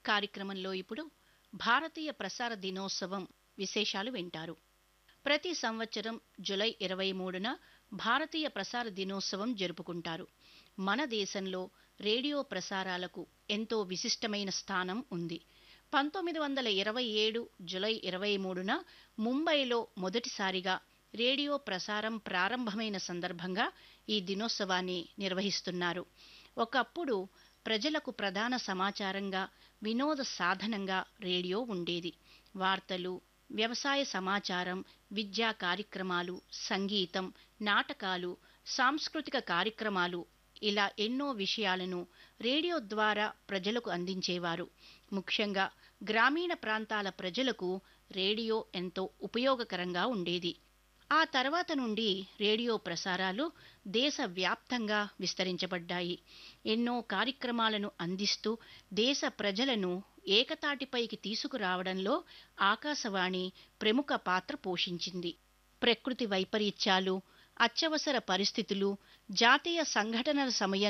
కార్యక్రమంలో ఇప్పుడు భారతీయ ప్రసార దినోత్సవం విశేషాలు వింటారు ప్రతి సంవత్సరం జులై ఇరవై మూడున భారతీయ ప్రసార దినోత్సవం జరుపుకుంటారు మన దేశంలో రేడియో ప్రసారాలకు ఎంతో విశిష్టమైన స్థానం ఉంది పంతొమ్మిది వందల ఇరవై ఏడు జులై ఇరవై మూడున ముంబైలో మొదటిసారిగా రేడియో ప్రసారం ప్రారంభమైన సందర్భంగా ఈ దినోత్సవాన్ని నిర్వహిస్తున్నారు ఒకప్పుడు ప్రజలకు ప్రధాన సమాచారంగా వినోద సాధనంగా రేడియో ఉండేది వార్తలు వ్యవసాయ సమాచారం విద్యా కార్యక్రమాలు సంగీతం నాటకాలు సాంస్కృతిక కార్యక్రమాలు ఇలా ఎన్నో విషయాలను రేడియో ద్వారా ప్రజలకు అందించేవారు ముఖ్యంగా గ్రామీణ ప్రాంతాల ప్రజలకు రేడియో ఎంతో ఉపయోగకరంగా ఉండేది ఆ తర్వాత నుండి రేడియో ప్రసారాలు దేశవ్యాప్తంగా విస్తరించబడ్డాయి ఎన్నో కార్యక్రమాలను అందిస్తూ దేశ ప్రజలను ఏకతాటిపైకి తీసుకురావడంలో ఆకాశవాణి ప్రముఖ పాత్ర పోషించింది ప్రకృతి వైపరీత్యాలు అత్యవసర పరిస్థితులు జాతీయ సంఘటనల సమయం